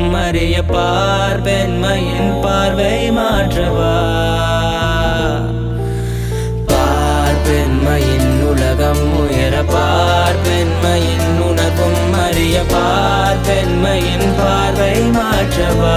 அறிய பார் பெண்மையின் பார்வை மாற்றவா பார் பெண்மையின் உலகம் உயர பார் பெண்மையின் உணர்வும் அறிய பார் பெண்மையின் பார்வை மாற்றவா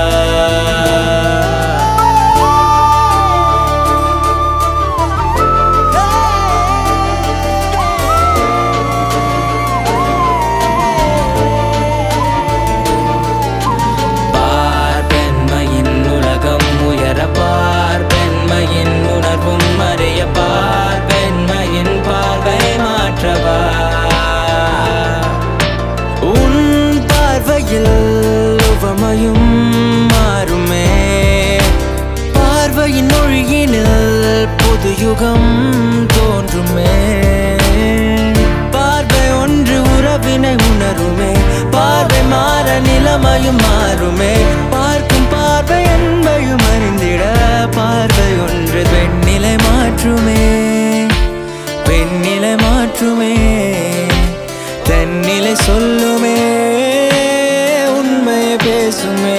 பார் பெண்மையின் உலகம் உயர பார் பெண்மையின் உணர்வும் அறிய பார் பெண்மையின் பார்வை மாற்றவா உன் பார்வையில் உவமையும் மாறுமே பார்வையின் மொழியினில் புது யுகம் தோன்றுமே பார்வை ஒன்று உறவினை உணருமே பார்வை மாற நிலைமையும் மாறுமே பார்க்கும் பார்வை என்பையும் அறிந்திட பார்வை ஒன்று பெண்ணிலை மாற்றுமே பெண்ணிலை மாற்றுமே தன்னிலை சொல்லுமே உண்மை பேசுமே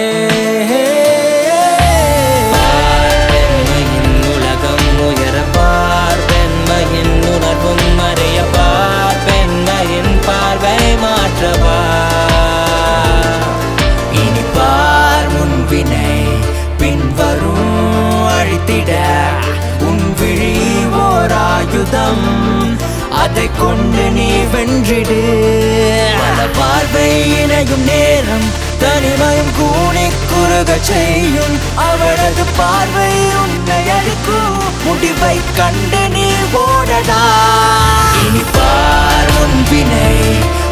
பெண்மையின் உலகம் உயர பார் பெண்மையின் உணர்வும் அறிய பார் பெண்மையின் பார்வை மாற்றவா இனி பார் முன்வினை பின்வரும் அழித்திட உன் விழி ஓர் ஆயுதம் அதை கொண்டு நீ வென்றிடு பல பார்வை இணையும் நேரம் தனிமயம் கூணி குறுக செய்யும் அவளது பார்வை உன்னை அழிக்கும் முடிவை கண்டு நீ ஓடடா இனி பார் முன்பினை